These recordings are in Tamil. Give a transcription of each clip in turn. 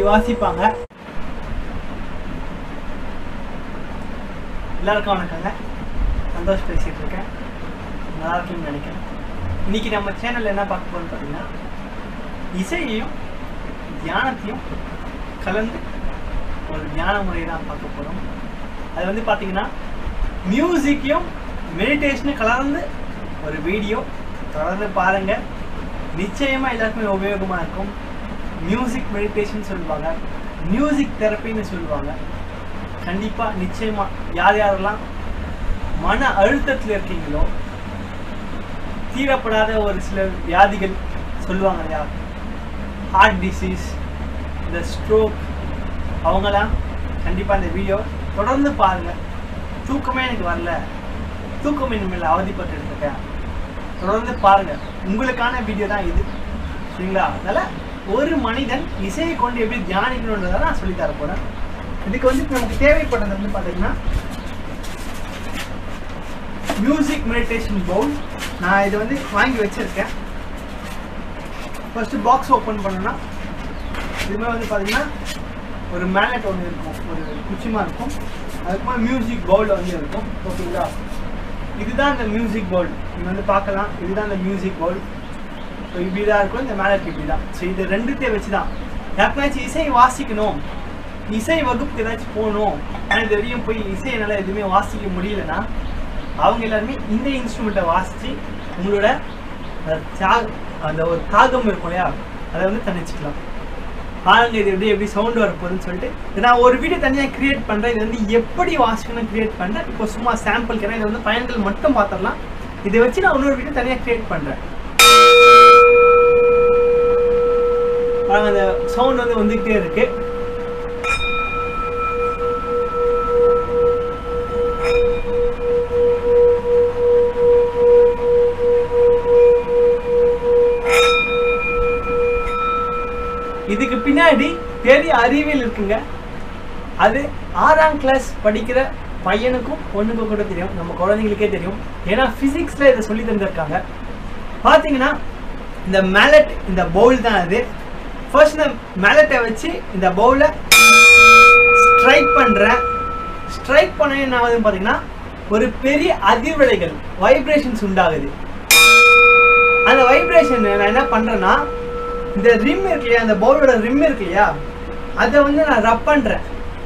வாசிப்பாங்க எல்லாருக்கும் வணக்கங்க சந்தோஷ் பேசிட்டு இருக்கேன் நல்லா இருக்குன்னு நினைக்கிறேன் இன்னைக்கு நம்ம சேனல்ல என்ன பார்க்க போறோம்னு பார்த்தீங்கன்னா இசையையும் தியானத்தையும் கலந்து ஒரு தியான முறையை தான் பார்க்க போறோம் அது வந்து பார்த்தீங்கன்னா மியூசிக்கையும் மெடிடேஷனும் கலந்து ஒரு வீடியோ தொடர்ந்து பாருங்க நிச்சயமா எல்லாருக்குமே உபயோகமா இருக்கும் மியூசிக் மெடிடேஷன் சொல்லுவாங்க மியூசிக் தெரப்பின்னு சொல்லுவாங்க கண்டிப்பா நிச்சயமா யார் யாரெல்லாம் மன அழுத்தத்தில் இருக்கீங்களோ தீரப்படாத ஒரு சில வியாதிகள் சொல்லுவாங்க இல்லையா ஹார்ட் டிசீஸ் இந்த ஸ்ட்ரோக் அவங்களாம் கண்டிப்பா இந்த வீடியோ தொடர்ந்து பாருங்க தூக்கமே எனக்கு வரல தூக்கம் மேல அவதிப்பட்டு இருக்கேன் தொடர்ந்து பாருங்க உங்களுக்கான வீடியோ தான் இது சரிங்களா அதனால ஒரு மனிதன் இசையை கொண்டு எப்படி தியானிக்கணுன்றதை நான் சொல்லி தர போறேன் இதுக்கு வந்து நமக்கு தேவைப்படுறது வந்து பாத்தீங்கன்னா மியூசிக் மெடிடேஷன் பவுல் நான் இது வந்து வாங்கி வச்சிருக்கேன் ஃபர்ஸ்ட் பாக்ஸ் ஓப்பன் பண்ணோன்னா இதுமே வந்து பாத்தீங்கன்னா ஒரு மேலட் ஒன்று இருக்கும் ஒரு குச்சிமா இருக்கும் அதுக்குமா மியூசிக் பவுல் வந்து இருக்கும் ஓகேங்களா இதுதான் இந்த மியூசிக் பவுல் நீங்க வந்து பார்க்கலாம் இதுதான் இந்த மியூசிக் பவுல் ஸோ இப்படி தான் இருக்கும் இந்த மேலட் இப்படி தான் ஸோ இது ரெண்டுத்தையும் வச்சு தான் யாருக்காச்சும் இசை வாசிக்கணும் இசை வகுப்புக்கு ஏதாச்சும் போகணும் ஆனால் இது வரையும் போய் இசை என்னால் எதுவுமே வாசிக்க முடியலன்னா அவங்க எல்லாருமே இந்த இன்ஸ்ட்ருமெண்ட்டை வாசித்து உங்களோட அந்த தியாக அந்த ஒரு தாகம் இருக்கும் இல்லையா அதை வந்து தணிச்சுக்கலாம் பாருங்க இது எப்படி எப்படி சவுண்ட் வர போகுதுன்னு சொல்லிட்டு இது நான் ஒரு வீடியோ தனியாக கிரியேட் பண்ணுறேன் இது வந்து எப்படி வாசிக்கணும் கிரியேட் பண்ணுறேன் இப்போ சும்மா சாம்பிள் இது வந்து பயன்கள் மட்டும் பார்த்துடலாம் இதை வச்சு நான் இன்னொரு வீடியோ தனியாக கிரியேட் பண்ணுறேன் பாருங்க அந்த சவுண்ட் வந்து வந்துகிட்டே இருக்கு இதுக்கு பின்னாடி பெரிய அறிவியல் இருக்குங்க அது ஆறாம் கிளாஸ் படிக்கிற பையனுக்கும் பொண்ணுக்கும் கூட தெரியும் நம்ம குழந்தைங்களுக்கே தெரியும் ஏன்னா ஃபிசிக்ஸில் இதை சொல்லி தந்திருக்காங்க பார்த்தீங்கன்னா இந்த மேலட் இந்த பவுல் தான் அது ஃபர்ஸ்ட் இந்த மேலட்டை வச்சு இந்த பவுலை ஸ்ட்ரைக் பண்ணுறேன் ஸ்ட்ரைக் பண்ண என்ன ஆகுதுன்னு பார்த்தீங்கன்னா ஒரு பெரிய அதிர்வலைகள் வைப்ரேஷன்ஸ் உண்டாகுது அந்த வைப்ரேஷன் நான் என்ன பண்ணுறேன்னா இந்த ரிம் இருக்கு இல்லையா அந்த பவுலோட ரிம் இருக்கு இல்லையா அதை வந்து நான் ரப் பண்ணுறேன்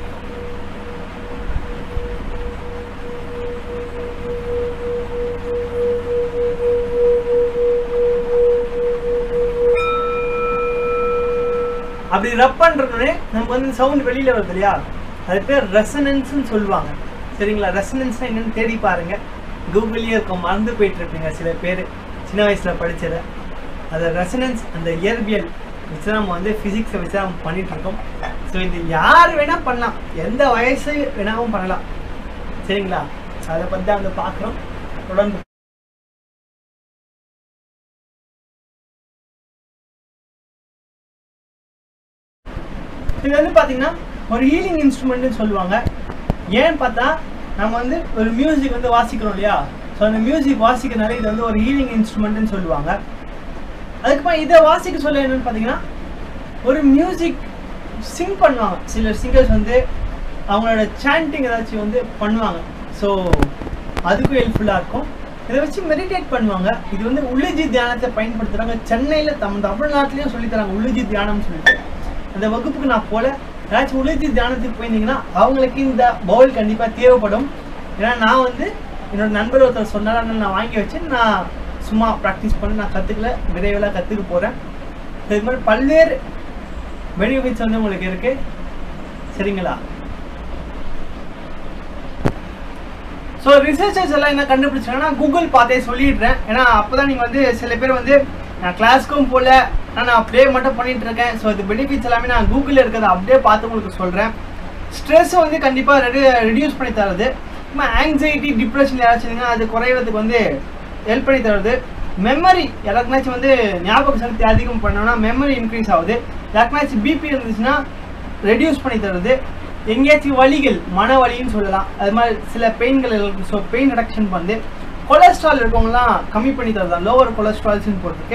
அப்படி ரப் பண்ணுறதுனே நமக்கு வந்து சவுண்ட் வெளியில் வருது இல்லையா அது பேர் ரெசனன்ஸ்னு சொல்லுவாங்க சரிங்களா ரெசனன்ஸ்னா என்னன்னு தேடி பாருங்க கூகுள்லேயே இருக்கும் மறந்து போயிட்டு இருப்பீங்க சில பேர் சின்ன வயசில் படிச்சதை அந்த ரெசனன்ஸ் அந்த இயற்பியல் வச்சு தான் நம்ம வந்து ஃபிசிக்ஸை வச்சு தான் நம்ம பண்ணிட்டு இருக்கோம் ஸோ இது யார் வேணால் பண்ணலாம் எந்த வயசு வேணாலும் பண்ணலாம் சரிங்களா அதை பற்றி தான் வந்து பார்க்குறோம் தொடர்ந்து இது வந்து பார்த்தீங்கன்னா ஒரு ஹீலிங் இன்ஸ்ட்ருமெண்ட்னு சொல்லுவாங்க ஏன்னு பார்த்தா நம்ம வந்து ஒரு மியூசிக் வந்து வாசிக்கிறோம் இல்லையா ஸோ அந்த மியூசிக் வாசிக்கிறனால இது வந்து ஒரு ஹீலிங் இன்ஸ்ட்ருமெண்ட்னு சொல்லுவாங்க அதுக்கப்புறம் இதை வாசிக்க சொல்ல என்னன்னு பார்த்தீங்கன்னா ஒரு மியூசிக் சிங் பண்ணுவாங்க சில சிங்கர்ஸ் வந்து அவங்களோட சாண்டிங் ஏதாச்சும் வந்து பண்ணுவாங்க ஸோ அதுக்கும் ஹெல்ப்ஃபுல்லாக இருக்கும் இதை வச்சு மெடிடேட் பண்ணுவாங்க இது வந்து உள்ளுஜி தியானத்தை பயன்படுத்துகிறாங்க சென்னையில் தம் தமிழ்நாட்டிலையும் சொல்லித்தராங்க உள்ளுஜி தியானம்னு சொல்லிட்டு அந்த வகுப்புக்கு நான் போல ஏதாச்சும் உள்ளுஜி தியானத்துக்கு போயிருந்தீங்கன்னா அவங்களுக்கு இந்த பவுல் கண்டிப்பாக தேவைப்படும் ஏன்னா நான் வந்து என்னோட நண்பர் ஒருத்தர் சொன்னார் அதனால நான் வாங்கி வச்சு நான் சும்மா ப்ராக்டிஸ் பண்ணி நான் கற்றுக்கல விரைவில் கற்றுக்க போகிறேன் இது மாதிரி பல்வேறு பெனிஃபிட்ஸ் வந்து உங்களுக்கு இருக்கு சரிங்களா ஸோ ரிசர்ச்சர்ஸ் எல்லாம் என்ன கண்டுபிடிச்சாங்கன்னா கூகுள் பார்த்தே சொல்லிடுறேன் ஏன்னா அப்போ தான் நீங்கள் வந்து சில பேர் வந்து நான் கிளாஸ்க்கும் போகல ஆனால் நான் அப்படியே மட்டும் பண்ணிட்டு இருக்கேன் ஸோ இது பெனிஃபிட்ஸ் எல்லாமே நான் கூகுளில் இருக்கிறத அப்படியே பார்த்து உங்களுக்கு சொல்கிறேன் ஸ்ட்ரெஸ்ஸை வந்து கண்டிப்பாக ரெடி ரெடியூஸ் பண்ணி தரது இப்போ ஆங்ஸைட்டி டிப்ரெஷன் யாராச்சும் அது குறையிறதுக்கு வந்து ஹெல்ப் பண்ணி தருது மெமரி எல்லாருக்குனாச்சும் வந்து ஞாபக சக்தி அதிகம் பண்ணோம்னா மெமரி இன்க்ரீஸ் ஆகுது யாருக்குனாச்சும் பிபி இருந்துச்சுன்னா ரெடியூஸ் பண்ணி தருது எங்கேயாச்சும் வலிகள் மன வலின்னு சொல்லலாம் அது மாதிரி சில பெயின்கள் இருக்கு ஸோ பெயின் ரிடக்ஷன் பண்ணுது கொலஸ்ட்ரால் இருக்கவங்கலாம் கம்மி பண்ணி தருது லோவர் கொலஸ்ட்ரால்ஸ்னு போகிறதுக்கு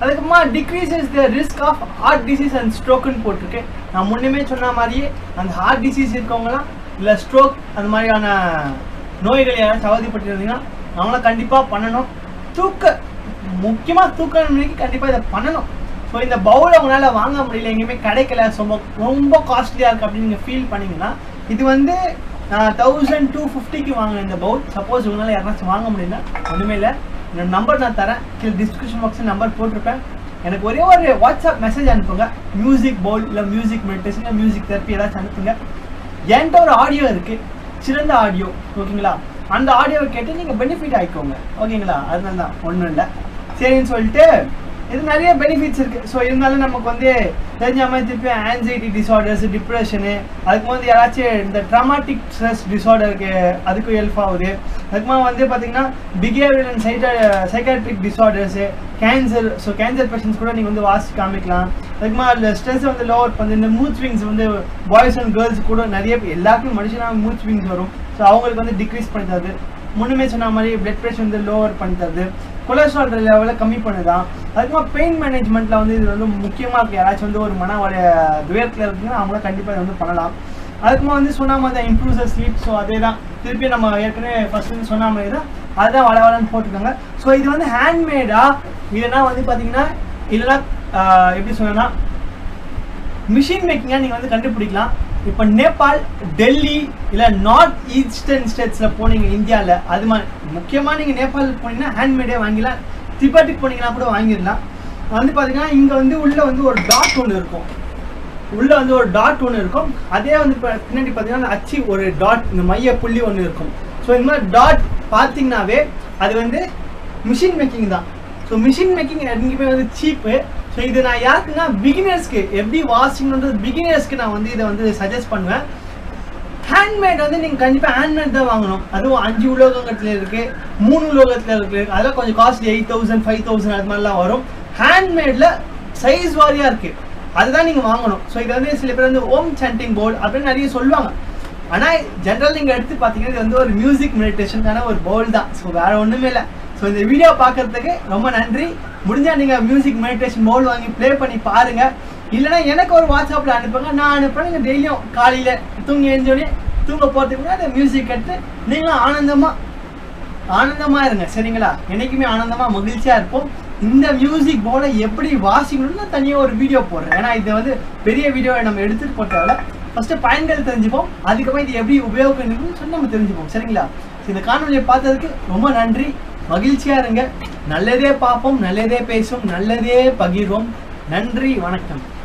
அதுக்கப்புறமா decreases the risk of heart disease and ஸ்ட்ரோக்குன்னு போட்டிருக்கு நான் முன்னமே சொன்ன மாதிரியே அந்த ஹார்ட் டிசீஸ் இருக்கவங்கலாம் இல்லை ஸ்ட்ரோக் அந்த மாதிரியான நோய்கள் யாராச்சும் அவதிப்பட்டிருந்தீங்கன்னா அவங்களாம் கண்டிப்பாக பண்ணணும் தூக்க முக்கியமாக தூக்க மணிக்கு கண்டிப்பாக இதை பண்ணணும் ஸோ இந்த பவுலை உங்களால் வாங்க முடியல எங்கேயுமே கிடைக்கல ரொம்ப ரொம்ப காஸ்ட்லியாக இருக்குது அப்படின்னு நீங்கள் ஃபீல் பண்ணீங்கன்னா இது வந்து தௌசண்ட் டூ ஃபிஃப்டிக்கு வாங்கின இந்த பவுல் சப்போஸ் உங்களால் யாராச்சும் வாங்க முடியல ஒன்றுமே இல்லை என்னோட நம்பர் நான் தரேன் கீழே டிஸ்கிரிப்ஷன் பாக்ஸில் நம்பர் போட்டிருப்பேன் எனக்கு ஒரே ஒரு வாட்ஸ்அப் மெசேஜ் அனுப்புங்க மியூசிக் பவுல் இல்லை மியூசிக் மெடிடேஷன் இல்லை மியூசிக் தெரப்பி ஏதாச்சும் அனுப்புங்க என்கிட்ட ஒரு ஆடியோ இருக்குது சிறந்த ஆடியோ ஓகேங்களா அந்த ஆடியோவை கேட்டு நீங்கள் பெனிஃபிட் ஆகிக்கோங்க ஓகேங்களா அதனால தான் ஒன்றும் இல்லை சரின்னு சொல்லிட்டு இது நிறைய பெனிஃபிட்ஸ் இருக்குது ஸோ இருந்தாலும் நமக்கு வந்து தெரிஞ்ச மாதிரி திருப்பி ஆன்சைட்டி டிசார்டர்ஸ் டிப்ரெஷனு அதுக்கு வந்து யாராச்சும் இந்த ட்ராமாட்டிக் ஸ்ட்ரெஸ் டிசார்டருக்கு அதுக்கும் ஹெல்ப் ஆகுது அதுக்குமா வந்து பார்த்தீங்கன்னா பிஹேவியர் அண்ட் சைட்டா psychiatric disorders cancer so cancer patients கூட நீங்கள் வந்து வாசி காமிக்கலாம் அதுக்குமா அதில் ஸ்ட்ரெஸ் வந்து லோவர் பண்ணி இந்த மூட் ஸ்விங்ஸ் வந்து பாய்ஸ் அண்ட் கேர்ள்ஸ் கூட நிறைய பேர் எல்லாருக்கும் மனுஷனாக மூட் ஸ்விங்ஸ் வரும் ஸோ அவங்களுக்கு வந்து டிக்ரீஸ் பண்ணி தருது முன்னுமே சொன்ன மாதிரி பிளட் ப்ரெஷர் வந்து லோவர் பண்ணி தருது கொலஸ்ட்ரால் லெவலை கம்மி பண்ணுதான் அதுக்குமா பெயின் மேனேஜ்மெண்ட்டில் வந்து இது வந்து முக்கியமாக இருக்குது யாராச்சும் வந்து ஒரு மன வர துயரத்தில் இருக்குன்னா அவங்கள கண்டிப்பாக இதை வந்து பண்ணலாம் அதுக்குமா வந்து சொன்ன மாதிரி தான் இம்ப்ரூவ்ஸ் ஸ்லீப் ஸோ அதே தான் திருப்பி நம்ம ஏற்கனவே ஃபர்ஸ்ட் வந்து சொன்ன மாதிரி தான் அதுதான் வள வளன்னு போட்டிருக்காங்க ஸோ இது வந்து ஹேண்ட்மேடா இல்லைன்னா வந்து பார்த்தீங்கன்னா இல்லைன்னா ஆஹ், எப்படி சொன்னா மிஷின் மேக்கிங்காக நீங்கள் வந்து கண்டுபிடிக்கலாம் இப்போ நேபாள் டெல்லி இல்லை நார்த் ஈஸ்டர்ன் ஸ்டேட்ஸில் போனீங்க இந்தியாவில் அது மாதிரி முக்கியமாக நீங்கள் நேபாளுக்கு போனீங்கன்னா ஹேண்ட்மேடே வாங்கிடலாம் திபெட்டுக்கு போனீங்கன்னா கூட வாங்கிடலாம் வந்து பார்த்தீங்கன்னா இங்கே வந்து உள்ளே வந்து ஒரு டாட் ஒன்று இருக்கும் உள்ள வந்து ஒரு டாட் ஒன்று இருக்கும் அதே வந்து இப்போ பின்னாடி பார்த்தீங்கன்னா அச்சு ஒரு டாட் இந்த மைய புள்ளி ஒன்று இருக்கும் ஸோ இந்த மாதிரி டாட் பார்த்தீங்கன்னாவே அது வந்து மிஷின் மேக்கிங் தான் ஸோ மிஷின் மேக்கிங் எங்கேயுமே வந்து சீப்பு ஸோ இது நான் யாருக்குன்னா பிகினர்ஸ்க்கு எப்படி வாஷிங்ன்றது பிகினர்ஸ்க்கு நான் வந்து இதை வந்து சஜஸ்ட் பண்ணுவேன் ஹேண்ட்மேட் வந்து நீங்கள் கண்டிப்பாக ஹேண்ட்மேட் தான் வாங்கணும் அதுவும் அஞ்சு உலோகத்தில் இருக்குது மூணு உலோகத்தில் இருக்குது அதெல்லாம் கொஞ்சம் costly eight thousand five thousand அது மாதிரிலாம் வரும் ஹேண்ட்மேடில் சைஸ் வாரியாக இருக்குது அதுதான் நீங்கள் வாங்கணும் ஸோ இது வந்து சில பேர் வந்து ஓம் சாண்டிங் போர்டு அப்படின்னு நிறைய சொல்லுவாங்க ஆனால் ஜென்ரல் நீங்கள் எடுத்து பார்த்தீங்கன்னா இது வந்து ஒரு மியூசிக் மெடிடேஷனுக்கான ஒரு பவுல் தான் ஸோ வேறு ஒன்றுமே இல்லை ஸோ இந்த வீடியோ பார்க்கறதுக்கு ரொம்ப நன்றி முடிஞ்சால் நீங்கள் மியூசிக் மெடிடேஷன் பவுல் வாங்கி ப்ளே பண்ணி பாருங்கள் இல்லைன்னா எனக்கு ஒரு வாட்ஸ்அப்பில் அனுப்புங்க நான் அனுப்புறேன் நீங்கள் டெய்லியும் காலையில் தூங்கி எழுந்தோடனே தூங்க போகிறதுக்கு முன்னாடி மியூசிக் எடுத்து நீங்களும் ஆனந்தமாக ஆனந்தமா இருங்க சரிங்களா என்னைக்குமே ஆனந்தமா மகிழ்ச்சியா இருப்போம் இந்த மியூசிக் போல எப்படி வாசிக்கணும்னு தனியா ஒரு வீடியோ போடுறேன் ஏன்னா இது வந்து பெரிய வீடியோவை நம்ம எடுத்துட்டு போட்டால ஃபர்ஸ்ட் பயன்கள் தெரிஞ்சுப்போம் அதுக்கப்புறம் இது எப்படி உபயோகம் சொல்லி நம்ம தெரிஞ்சுப்போம் சரிங்களா So, இந்த காணொலியை பார்த்ததுக்கு ரொம்ப நன்றி மகிழ்ச்சியா இருங்க நல்லதே பார்ப்போம் நல்லதே பேசும் நல்லதே பகிர்வோம் நன்றி வணக்கம்